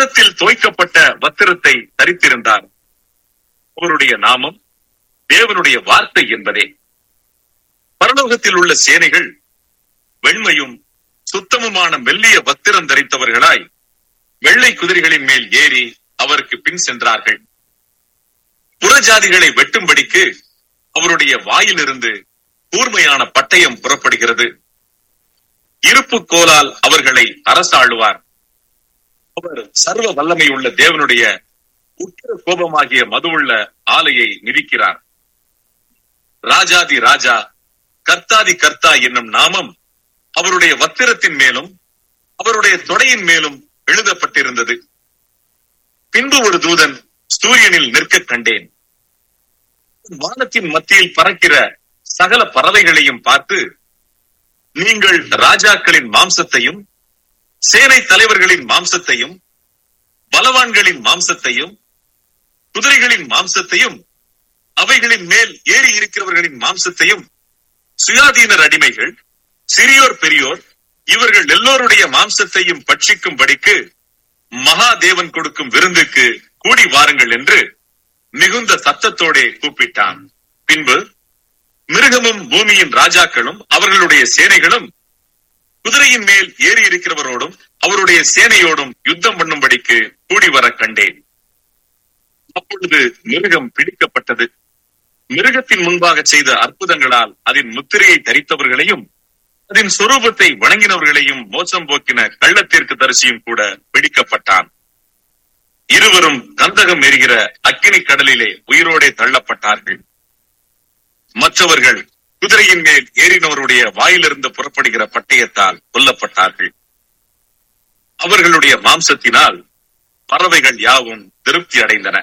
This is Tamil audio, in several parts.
ரத்தத்தில் தோய்க்கப்பட்ட வத்திரத்தை தரித்திருந்தார் அவருடைய நாமம் தேவனுடைய வார்த்தை என்பதே பரலோகத்தில் உள்ள சேனைகள் வெண்மையும் சுத்தமுமான மெல்லிய வத்திரம் தரித்தவர்களாய் வெள்ளை குதிரைகளின் மேல் ஏறி அவருக்கு பின் சென்றார்கள் புறஜாதிகளை வெட்டும்படிக்கு அவருடைய வாயிலிருந்து கூர்மையான பட்டயம் புறப்படுகிறது இருப்பு கோலால் அவர்களை அரசாளுவார் அவர் சர்வ வல்லமை உள்ள தேவனுடைய உக்கிர கோபமாகிய மதுவுள்ள ஆலையை மிதிக்கிறார் ராஜாதி ராஜா கர்த்தாதி கர்த்தா என்னும் நாமம் அவருடைய வத்திரத்தின் மேலும் அவருடைய தொடையின் மேலும் எழுதப்பட்டிருந்தது பின்பு ஒரு தூதன் சூரியனில் நிற்க கண்டேன் வானத்தின் மத்தியில் பறக்கிற சகல பறவைகளையும் பார்த்து நீங்கள் ராஜாக்களின் மாம்சத்தையும் சேனை தலைவர்களின் மாம்சத்தையும் பலவான்களின் மாம்சத்தையும் குதிரைகளின் மாம்சத்தையும் அவைகளின் மேல் ஏறி இருக்கிறவர்களின் மாம்சத்தையும் சுயாதீனர் அடிமைகள் சிறியோர் பெரியோர் இவர்கள் எல்லோருடைய மாம்சத்தையும் பட்சிக்கும்படிக்கு மகாதேவன் கொடுக்கும் விருந்துக்கு கூடி வாருங்கள் என்று மிகுந்த சத்தத்தோடே கூப்பிட்டான் பின்பு மிருகமும் பூமியின் ராஜாக்களும் அவர்களுடைய சேனைகளும் குதிரையின் மேல் ஏறி இருக்கிறவரோடும் அவருடைய சேனையோடும் யுத்தம் பண்ணும்படிக்கு கூடி வர கண்டேன் அப்பொழுது மிருகம் பிடிக்கப்பட்டது மிருகத்தின் முன்பாக செய்த அற்புதங்களால் அதன் முத்திரையை தரித்தவர்களையும் அதன் சொரூபத்தை வணங்கினவர்களையும் மோசம் போக்கின கள்ளத்திற்கு தரிசியும் கூட பிடிக்கப்பட்டான் இருவரும் கந்தகம் எரிகிற அக்கினி கடலிலே உயிரோடே தள்ளப்பட்டார்கள் மற்றவர்கள் குதிரையின் மேல் ஏறினவருடைய வாயிலிருந்து புறப்படுகிற பட்டயத்தால் கொல்லப்பட்டார்கள் அவர்களுடைய மாம்சத்தினால் பறவைகள் யாவும் திருப்தி அடைந்தன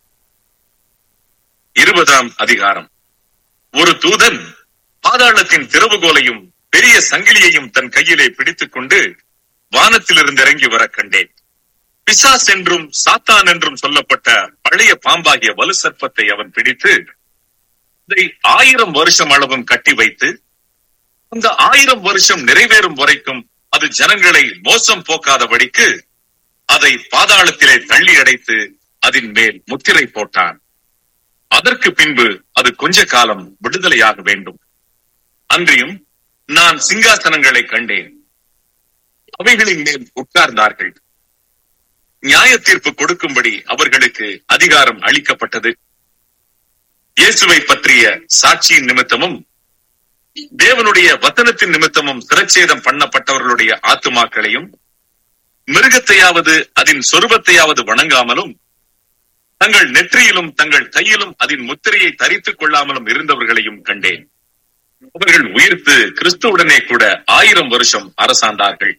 இருபதாம் அதிகாரம் ஒரு தூதன் பாதாளத்தின் திறவுகோலையும் பெரிய சங்கிலியையும் தன் கையிலே பிடித்துக் கொண்டு வானத்திலிருந்து இறங்கி வர கண்டேன் பிசாஸ் என்றும் சாத்தான் என்றும் சொல்லப்பட்ட பழைய பாம்பாகிய வலு சர்ப்பத்தை அவன் பிடித்து இதை ஆயிரம் வருஷம் அளவும் கட்டி வைத்து அந்த ஆயிரம் வருஷம் நிறைவேறும் வரைக்கும் அது ஜனங்களை மோசம் போக்காதபடிக்கு அதை பாதாளத்திலே தள்ளி அடைத்து அதன் மேல் முத்திரை போட்டான் அதற்கு பின்பு அது கொஞ்ச காலம் விடுதலையாக வேண்டும் அன்றியும் நான் சிங்காசனங்களை கண்டேன் அவைகளின் மேல் உட்கார்ந்தார்கள் நியாய தீர்ப்பு கொடுக்கும்படி அவர்களுக்கு அதிகாரம் அளிக்கப்பட்டது இயேசுவை பற்றிய சாட்சியின் நிமித்தமும் தேவனுடைய வத்தனத்தின் நிமித்தமும் சிரச்சேதம் பண்ணப்பட்டவர்களுடைய ஆத்துமாக்களையும் மிருகத்தையாவது அதன் சொருபத்தையாவது வணங்காமலும் தங்கள் நெற்றியிலும் தங்கள் கையிலும் அதன் முத்திரையை தரித்துக் கொள்ளாமலும் இருந்தவர்களையும் கண்டேன் அவர்கள் உயிர்த்து கிறிஸ்துவுடனே கூட ஆயிரம் வருஷம் அரசாண்டார்கள்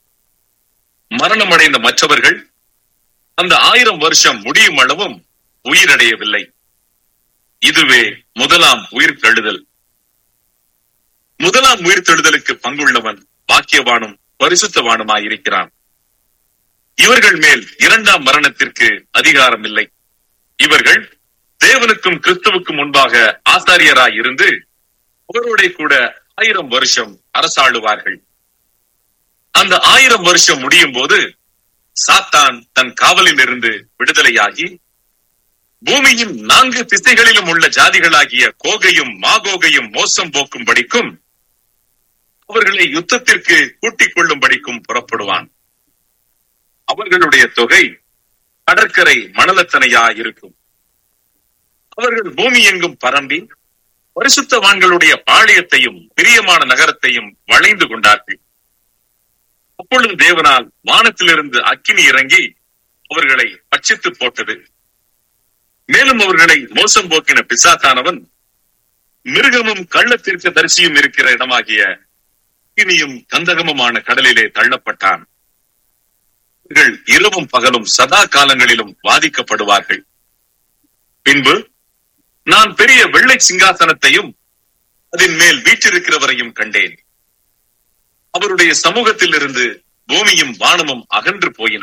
மரணமடைந்த மற்றவர்கள் அந்த ஆயிரம் வருஷம் முடியும் அளவும் உயிரடையவில்லை இதுவே முதலாம் உயிர் தழுதல் முதலாம் உயிர் தழுதலுக்கு பங்குள்ளவன் பாக்கியவானும் பரிசுத்தவானுமாயிருக்கிறான் இவர்கள் மேல் இரண்டாம் மரணத்திற்கு அதிகாரம் இல்லை இவர்கள் தேவனுக்கும் கிறிஸ்துவுக்கும் முன்பாக ஆசாரியராய் இருந்து அவரோட கூட ஆயிரம் வருஷம் அரசாளுவார்கள் அந்த ஆயிரம் வருஷம் முடியும் போது சாத்தான் தன் காவலில் இருந்து விடுதலையாகி பூமியின் நான்கு திசைகளிலும் உள்ள ஜாதிகளாகிய கோகையும் மாகோகையும் மோசம் போக்கும்படிக்கும் அவர்களை யுத்தத்திற்கு கூட்டிக் கொள்ளும்படிக்கும் புறப்படுவான் அவர்களுடைய தொகை கடற்கரை மணலத்தனையா இருக்கும் அவர்கள் பூமி எங்கும் பரம்பி பரிசுத்தவான்களுடைய பாளையத்தையும் பிரியமான நகரத்தையும் வளைந்து கொண்டார்கள் அப்பொழுது தேவனால் வானத்திலிருந்து அக்கினி இறங்கி அவர்களை பட்சித்து போட்டது மேலும் அவர்களை மோசம் போக்கின பிசாத்தானவன் மிருகமும் கள்ளத்திற்கு தரிசியும் இருக்கிற இடமாகிய அக்கினியும் கந்தகமுமான கடலிலே தள்ளப்பட்டான் அவர்கள் இரவும் பகலும் சதா காலங்களிலும் வாதிக்கப்படுவார்கள் பின்பு நான் பெரிய வெள்ளை சிங்காசனத்தையும் அதன் மேல் வீற்றிருக்கிறவரையும் கண்டேன் அவருடைய சமூகத்தில் இருந்து பூமியும் வானமும் அகன்று போயின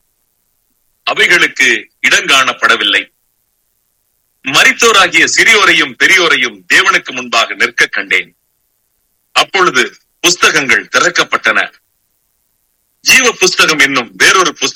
அவைகளுக்கு இடங்காணப்படவில்லை மரித்தோராகிய சிறியோரையும் பெரியோரையும் தேவனுக்கு முன்பாக நிற்க கண்டேன் அப்பொழுது புஸ்தகங்கள் திறக்கப்பட்டன ஜீவ புஸ்தகம் என்னும் வேறொரு புஸ்தகம்